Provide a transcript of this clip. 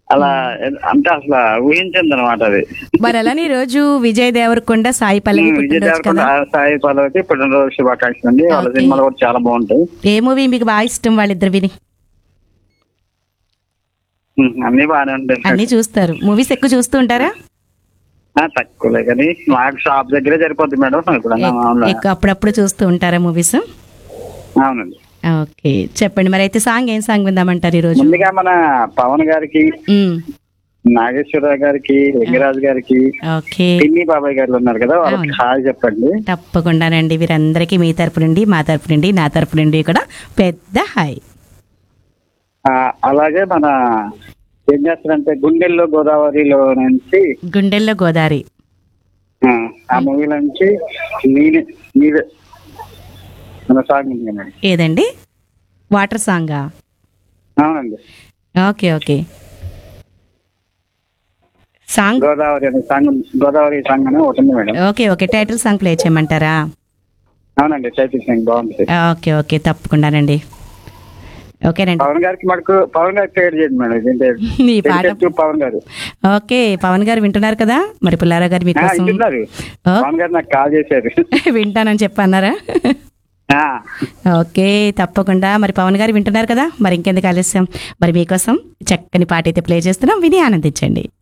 అలా అంటే అసలు ఊహించింది అనమాట అది మరి అలానే ఈ రోజు విజయ్ దేవరకొండ సాయి పల్లవి విజయ్ పుట్టినరోజు దేవరకొండ కదా సాయి పల్లవికి పుట్టినరోజు శుభాకాంక్షలు అండి వాళ్ళ Okay. సినిమాలు కూడా చాలా బాగుంటాయి ఏ మూవీ మీకు బాగా ఇష్టం వాళ్ళిద్దరు విని ఉమ్, అన్ని బాగానే ఉంటాయి అన్ని చూస్తారు మూవీస్ ఎక్కువ చూస్తూ ఉంటారా ఆ, తక్కువలే కానీ మాకు షాప్ దగ్గరే సరిపోద్ది మేడం ఇప్పుడు ఎక్- ఎక్కువ అప్పుడప్పుడు చూస్తూ ఉంటారా మూవీస్ అవునండి ఓకే చెప్పండి మరి అయితే సాంగ్ ఏం సాంగ్ విందామంటారు ఈ రోజు ముందుగా మన పవన్ గారికి మ్మ్. నాగేశ్వరరావు గారికి లింగరాజు గారికి ఓకే పిన్ని బాబాయ్ గారు ఉన్నారు కదా వాళ్ళకి అవును. హాయ్ చెప్పండి తప్పకుండానండి వీరందరికీ మీ తరపు నుండి మా తరపు నుండి నా తరపు నుండి కూడా పెద్ద హాయ్ ఆ, అలాగే మన ఏం చేస్తారంటే గుండెల్లో గోదావరిలో నుంచి గుండెల్లో గోదావరి ఆ, ఆ మూవీలో నుంచి నీనే నీవే మన సాంగ్ ఉంది కదండి ఏదండి వాటర్ సాంగా అవునండి ఓకే ఓకే సాంగ్ గోదావరి అనే సాంగ్ ఉంది. గోదావరి సాంగ్ అని ఒకటి ఉంది madam okay okay title song play చేయమంటారా అవునండి టైటిల్ సాంగ్ బాగుంటుంది ఓకే ఓకే తప్పకుండానండి ఓకేనండి పవన్ గారికి మనకు పవన్ గారికి పేరు చేయండి మేడం ఇదేంటే ఈ పాట Detective పవన్ గారు ఓకే పవన్ గారు వింటున్నారు కదా మరి పుల్లారావు గారు ఆ, మీకోసం వింటున్నారు ఓ. పవన్ గారు నాకు కాల్ చేశారు వింటానని చెప్పన్నారా ఆ, ఓకే తప్పకుండా మరి పవన్ గారు వింటున్నారు కదా మరి ఇంకెందుకు ఆలస్యం మరి మీకోసం చక్కని పాట అయితే ప్లే చేస్తున్నాం విని ఆనందించండి